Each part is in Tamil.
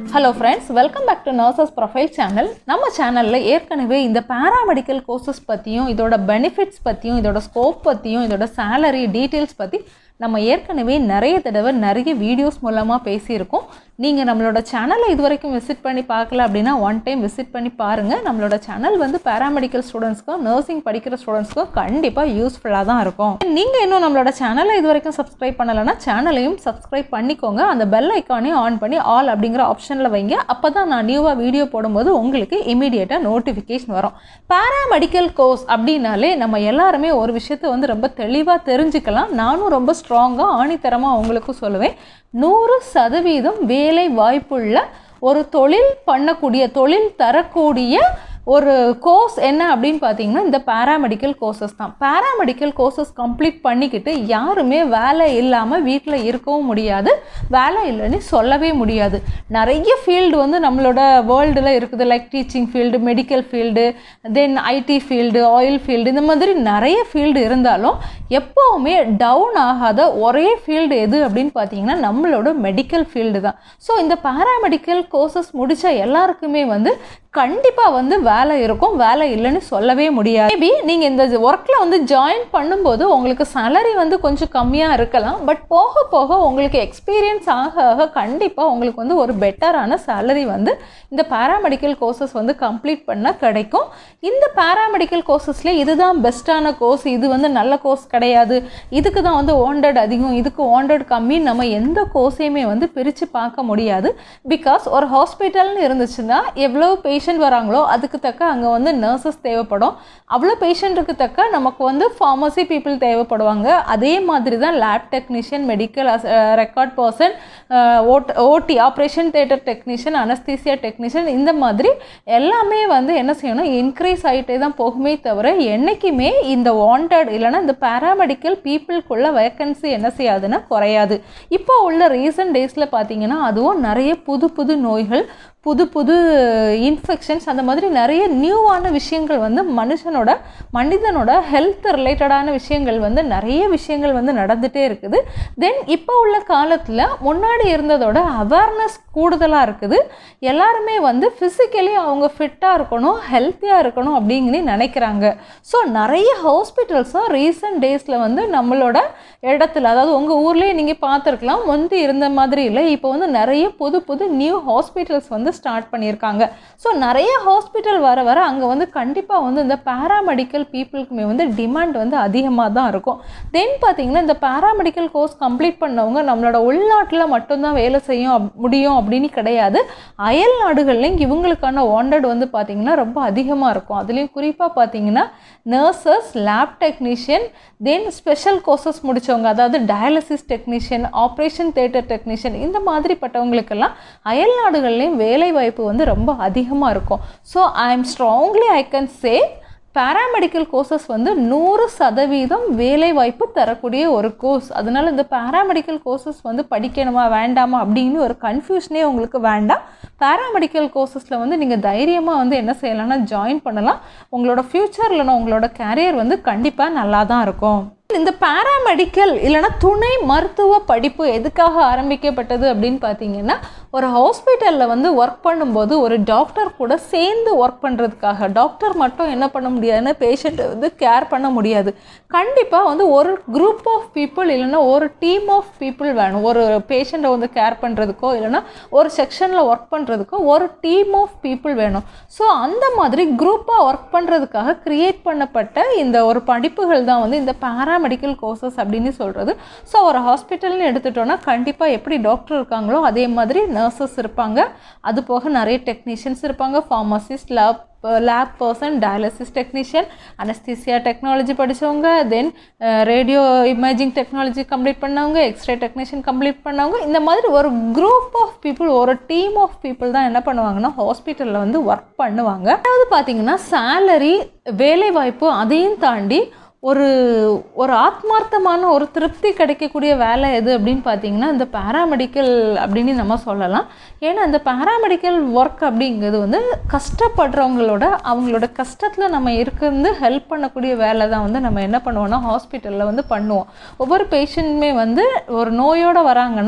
hello friends welcome back to nurses profile channel நம்ம சேனலில் ஏற்கனவே இந்த பேராமெடிக்கல் கோர்சஸ் பற்றியும் இதோட பெனிஃபிட்ஸ் பற்றியும் இதோட ஸ்கோப் பற்றியும் இதோட சேலரி டீட்டெயில்ஸ் பற்றி நம்ம ஏற்கனவே நிறைய தடவை நிறைய வீடியோஸ் மூலமாக பேசியிருக்கோம் நீங்கள் நம்மளோட சேனலை இது வரைக்கும் விசிட் பண்ணி பார்க்கல அப்படின்னா ஒன் டைம் விசிட் பண்ணி பாருங்கள் நம்மளோட சேனல் வந்து பேராமெடிக்கல் ஸ்டூடெண்ட்ஸ்க்கும் நர்சிங் படிக்கிற ஸ்டூடெண்ட்ஸ்க்கும் கண்டிப்பாக யூஸ்ஃபுல்லாக தான் இருக்கும் நீங்கள் இன்னும் நம்மளோட சேனலை இது வரைக்கும் சப்ஸ்கிரைப் பண்ணலைன்னா சேனலையும் சப்ஸ்கிரைப் பண்ணிக்கோங்க அந்த பெல் ஐக்கானையும் ஆன் பண்ணி ஆல் அப்படிங்கிற ஆப்ஷனில் வைங்க அப்போ தான் நான் நியூவாக வீடியோ போடும்போது உங்களுக்கு இமீடியட்டாக நோட்டிஃபிகேஷன் வரும் பேராமெடிக்கல் கோர்ஸ் அப்படின்னாலே நம்ம எல்லாருமே ஒரு விஷயத்தை வந்து ரொம்ப தெளிவாக தெரிஞ்சுக்கலாம் நானும் ரொம்ப ஸ்ட்ராங்காக ஆணித்தரமாக உங்களுக்கும் சொல்லுவேன் நூறு சதவீதம் வேலை வாய்ப்புள்ள ஒரு தொழில் பண்ணக்கூடிய தொழில் தரக்கூடிய ஒரு கோர்ஸ் என்ன அப்படின்னு பார்த்தீங்கன்னா இந்த பேராமெடிக்கல் கோர்சஸ் தான் பேராமெடிக்கல் கோர்சஸ் கம்ப்ளீட் பண்ணிக்கிட்டு யாருமே வேலை இல்லாமல் வீட்டில் இருக்கவும் முடியாது வேலை இல்லைன்னு சொல்லவே முடியாது நிறைய ஃபீல்டு வந்து நம்மளோட வேர்ல்டில் இருக்குது like teaching field medical field then IT field oil field இந்த மாதிரி நிறைய ஃபீல்டு இருந்தாலும் எப்போவுமே டவுன் ஆகாத ஒரே ஃபீல்டு எது அப்படின்னு பார்த்தீங்கன்னா நம்மளோட மெடிக்கல் ஃபீல்டு தான் ஸோ இந்த பேராமெடிக்கல் கோர்சஸ் முடித்த எல்லாருக்குமே வந்து கண்டிப்பாக வந்து வேலை இருக்கும் வேலை இல்லைன்னு சொல்லவே முடியாது மேபி நீங்கள் இந்த ஒர்க்கில் வந்து ஜாயின் பண்ணும்போது உங்களுக்கு சேலரி வந்து கொஞ்சம் கம்மியாக இருக்கலாம் பட் போக போக உங்களுக்கு எக்ஸ்பீரியன்ஸ் ஆக ஆக கண்டிப்பாக உங்களுக்கு வந்து ஒரு பெட்டரான சேலரி வந்து இந்த பேராமெடிக்கல் கோர்சஸ் வந்து கம்ப்ளீட் பண்ண கிடைக்கும் இந்த பேராமெடிக்கல் கோர்சஸ்லேயே இதுதான் பெஸ்ட்டான கோர்ஸ் இது வந்து நல்ல கோர்ஸ் கிடையாது இதுக்கு தான் வந்து வாண்டட் அதிகம் இதுக்கு வாண்டட் கம்மி நம்ம எந்த கோர்ஸையுமே வந்து பிரித்து பார்க்க முடியாது பிகாஸ் ஒரு ஹாஸ்பிட்டல்னு இருந்துச்சுன்னா எவ்வளோ பேஷண்ட் வராங்களோ அதுக்கு தக்க அங்கே வந்து நர்சஸ் தேவைப்படும் அவ்வளோ பேஷண்ட்டுக்கு தக்க நமக்கு வந்து ஃபார்மசி பீப்புள் தேவைப்படுவாங்க அதே மாதிரி தான் lab technician medical record person ஓட் OT operation theatre technician anaesthesia technician இந்த மாதிரி எல்லாமே வந்து என்ன செய்யணும் இன்க்ரீஸ் ஆகிட்டே தான் போகுமே தவிர என்றைக்குமே இந்த வாண்டட் இல்லைன்னா இந்த பேராமெடிக்கல் பீப்புளுக்குள்ள வேக்கன்சி என்ன செய்யாதுன்னா குறையாது இப்போ உள்ள ரீசன்ட் டேஸில் பார்த்தீங்கன்னா அதுவும் நிறைய புது புது நோய்கள் புது புது இன்ஃபெக்ஷன்ஸ் அந்த மாதிரி நிறைய நியூவான விஷயங்கள் வந்து மனுஷனோட மனிதனோட ஹெல்த் ரிலேட்டடான விஷயங்கள் வந்து நிறைய விஷயங்கள் வந்து நடந்துகிட்டே இருக்குது தென் இப்போ உள்ள காலத்தில் முன்னாடி இருந்ததோட அவேர்னஸ் கூடுதலாக இருக்குது எல்லாருமே வந்து ஃபிசிக்கலி அவங்க ஃபிட்டாக இருக்கணும் ஹெல்த்தியாக இருக்கணும் அப்படிங்கன்னு நினைக்கிறாங்க ஸோ நிறைய ஹாஸ்பிட்டல்ஸும் ரீசன்ட் டேஸில் வந்து நம்மளோட இடத்துல அதாவது உங்கள் ஊர்லேயே நீங்கள் பார்த்துருக்கலாம் முந்தி இருந்த மாதிரி இல்லை இப்போ வந்து நிறைய புது புது நியூ ஹாஸ்பிட்டல்ஸ் வந்து ஸ்டார்ட் பண்ணியிருக்காங்க ஸோ நிறைய ஹாஸ்பிட்டல் வர வர அங்கே வந்து கண்டிப்பாக வந்து இந்த பேராமெடிக்கல் பீப்புளுக்குமே வந்து டிமாண்ட் வந்து அதிகமாக தான் இருக்கும் தென் பார்த்தீங்கன்னா இந்த பேராமெடிக்கல் கோர்ஸ் கம்ப்ளீட் பண்ணவங்க நம்மளோட உள்நாட்டில் மட்டும்தான் வேலை செய்யும் அப்- முடியும் அப்படின்னு கிடையாது அயல் நாடுகள்லையும் இவங்களுக்கான வாண்டட் வந்து பார்த்திங்கன்னா ரொம்ப அதிகமாக இருக்கும் அதுலேயும் குறிப்பாக பார்த்தீங்கன்னா nurses lab technician then special courses முடித்தவங்க அதாவது dialysis technician operation theatre technician இந்த மாதிரிப்பட்டவங்களுக்கெல்லாம் அயல் நாடுகள்லேயும் வேலை வாய்ப்பு வந்து ரொம்ப அதிகமாக இருக்கும் so I am strongly I can say paramedical courses வந்து நூறு சதவீதம் வேலை வாய்ப்பு தரக்கூடிய ஒரு கோர்ஸ் அதனால இந்த பேராமெடிக்கல் கோர்சஸ் வந்து படிக்கணுமா வேண்டாமா அப்படின்னு ஒரு கன்ஃபியூஷனே உங்களுக்கு வேண்டாம் பேராமெடிக்கல் கோர்சஸில் வந்து நீங்கள் தைரியமாக வந்து என்ன செய்யலாம்னா ஜாயின் பண்ணலாம் உங்களோட ஃப்யூச்சர் இல்லைனா உங்களோட கேரியர் வந்து கண்டிப்பாக நல்லா தான் இருக்கும் இந்த பேராமெடிக்கல் இல்லைன்னா துணை மருத்துவ படிப்பு எதுக்காக ஆரம்பிக்கப்பட்டது அப்படின்னு பார்த்தீங்கன்னா ஒரு ஹாஸ்பிட்டலில் வந்து ஒர்க் பண்ணும்போது ஒரு டாக்டர் கூட சேர்ந்து ஒர்க் பண்ணுறதுக்காக டாக்டர் மட்டும் என்ன பண்ண முடியாதுன்னா பேஷண்ட்டை வந்து கேர் பண்ண முடியாது கண்டிப்பாக வந்து ஒரு குரூப் ஆஃப் பீப்புள் இல்லைன்னா ஒரு டீம் ஆஃப் பீப்புள் வேணும் ஒரு பேஷண்ட்டை வந்து கேர் பண்ணுறதுக்கோ இல்லைன்னா ஒரு செக்ஷனில் ஒர்க் பண்ணுறதுக்கோ ஒரு டீம் ஆஃப் பீப்புள் வேணும் ஸோ அந்த மாதிரி குரூப்பாக ஒர்க் பண்ணுறதுக்காக க்ரியேட் பண்ணப்பட்ட இந்த ஒரு படிப்புகள் தான் வந்து இந்த பேராமெடிக்கல் கோர்சஸ் அப்படின்னு சொல்கிறது ஸோ ஒரு ஹாஸ்பிட்டல்னு எடுத்துட்டோன்னா கண்டிப்பாக எப்படி டாக்டர் இருக்காங்களோ அதே மாதிரி நர்சஸ் இருப்பாங்க அது போக நிறைய டெக்னீஷியன்ஸ் இருப்பாங்க pharmacist lab lab person dialysis technician anaesthesia technology படித்தவங்க then radio imaging technology complete பண்ணவங்க எக்ஸ்ரே டெக்னீஷியன் கம்ப்ளீட் பண்ணவங்க இந்த மாதிரி ஒரு குரூப் ஆஃப் பீப்புள் ஒரு டீம் ஆஃப் பீப்புள் தான் என்ன பண்ணுவாங்கன்னா ஹாஸ்பிட்டலில் வந்து ஒர்க் பண்ணுவாங்க அதாவது பார்த்தீங்கன்னா சேலரி வேலைவாய்ப்பு அதையும் தாண்டி ஒரு ஒரு ஆத்மார்த்தமான ஒரு திருப்தி கிடைக்கக்கூடிய வேலை எது அப்படின்னு பார்த்தீங்கன்னா இந்த பேராமெடிக்கல் அப்படின்னு நம்ம சொல்லலாம் ஏன்னா இந்த பேராமெடிக்கல் ஒர்க் அப்படிங்கிறது வந்து கஷ்டப்படுறவங்களோட அவங்களோட கஷ்டத்தில் நம்ம இருந்து ஹெல்ப் பண்ணக்கூடிய வேலை தான் வந்து நம்ம என்ன பண்ணுவோம்னா ஹாஸ்பிட்டலில் வந்து பண்ணுவோம் ஒவ்வொரு பேஷண்ட்டுமே வந்து ஒரு நோயோடு வராங்கன்னா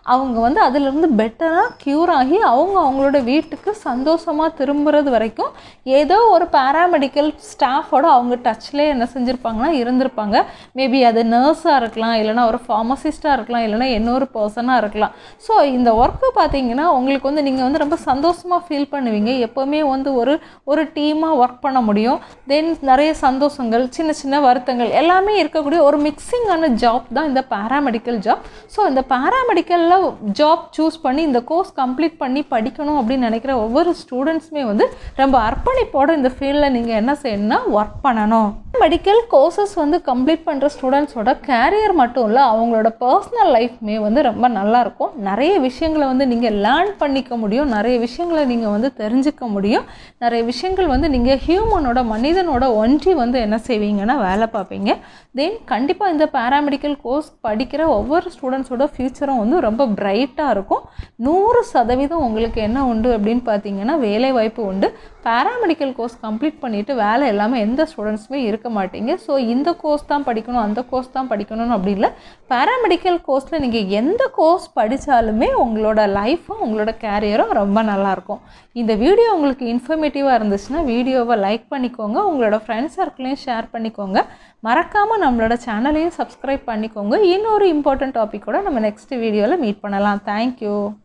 அவங்க வந்து அதிலிருந்து பெட்டராக க்யூர் ஆகி அவங்க அவங்களோட வீட்டுக்கு சந்தோஷமாக திரும்புறது வரைக்கும் ஏதோ ஒரு பேராமெடிக்கல் ஸ்டாஃபோட அவங்க டச்லேயே என்ன செஞ்சுருப்பாங்கன்னா இருந்திருப்பாங்க மேபி அது நர்ஸாக இருக்கலாம் இல்லைனா ஒரு ஃபார்மசிஸ்ட்டாக இருக்கலாம் இல்லைனா இன்னொரு பர்சனாக இருக்கலாம் ஸோ இந்த ஒர்க்கு பார்த்தீங்கன்னா உங்களுக்கு வந்து நீங்கள் வந்து ரொம்ப சந்தோஷமாக ஃபீல் பண்ணுவீங்க எப்போவுமே வந்து ஒரு ஒரு டீமாக ஒர்க் பண்ண முடியும் தென் நிறைய சந்தோஷங்கள் சின்ன சின்ன வருத்தங்கள் எல்லாமே இருக்கக்கூடிய ஒரு மிக்சிங்கான ஜாப் தான் இந்த பேராமெடிக்கல் ஜாப் ஸோ இந்த பேராமெடிக்கலில் ஜாப் சூஸ் பண்ணி இந்த கோர்ஸ் கம்ப்ளீட் பண்ணி படிக்கணும் அப்படின்னு நினைக்கிற ஒவ்வொரு ஸ்டூடெண்ட்ஸுமே வந்து ரொம்ப அர்ப்பணிப்போட இந்த ஃபீல்டில் நீங்கள் என்ன செய்யணும்னா ஒர்க் பண்ணணும் மெடிக்கல் கோர்சஸ் வந்து கம்ப்ளீட் பண்ணுற ஸ்டூடெண்ட்ஸோட கேரியர் மட்டும் இல்லை அவங்களோட பர்சனல் லைஃப்மே வந்து ரொம்ப நல்லாயிருக்கும் நிறைய விஷயங்களை வந்து நீங்கள் லேர்ன் பண்ணிக்க முடியும் நிறைய விஷயங்களை நீங்கள் வந்து தெரிஞ்சுக்க முடியும் நிறைய விஷயங்கள் வந்து நீங்கள் ஹியூமனோட மனிதனோட ஒன்றி வந்து என்ன செய்வீங்கன்னா வேலை பார்ப்பீங்க தென் கண்டிப்பாக இந்த பேராமெடிக்கல் கோர்ஸ் படிக்கிற ஒவ்வொரு ஸ்டூடெண்ட்ஸோட ஃப்யூச்சரும் வந்து ரொம்ப பிரைட்டாக இருக்கும் நூறு சதவீதம் உங்களுக்கு என்ன உண்டு அப்படின்னு பார்த்தீங்கன்னா வேலை வாய்ப்பு உண்டு பேராமெடிக்கல் கோர்ஸ் கம்ப்ளீட் பண்ணிவிட்டு வேலை எல்லாமே எந்த ஸ்டூடெண்ட்ஸுமே இருக்க மாட்டீங்க ஸோ இந்த கோர்ஸ் தான் படிக்கணும் அந்த கோர்ஸ் தான் படிக்கணும்னு அப்படி இல்லை பேராமெடிக்கல் கோர்ஸில் நீங்கள் எந்த கோர்ஸ் படித்தாலுமே உங்களோட லைஃப்பும் உங்களோட கேரியரும் ரொம்ப நல்லாயிருக்கும் இந்த வீடியோ உங்களுக்கு இன்ஃபர்மேட்டிவாக இருந்துச்சுன்னா வீடியோவை லைக் பண்ணிக்கோங்க உங்களோட ஃப்ரெண்ட்ஸ் சர்க்கிளையும் ஷேர் பண்ணிக்கோங்க மறக்காமல் நம்மளோட சேனலையும் சப்ஸ்கிரைப் பண்ணிக்கோங்க இன்னொரு இம்பார்ட்டன்ட் டாப்பிக்கோட நம்ம நெக்ஸ்ட் வீடியோவில் மீட் பண்ணலாம் தேங்க்யூ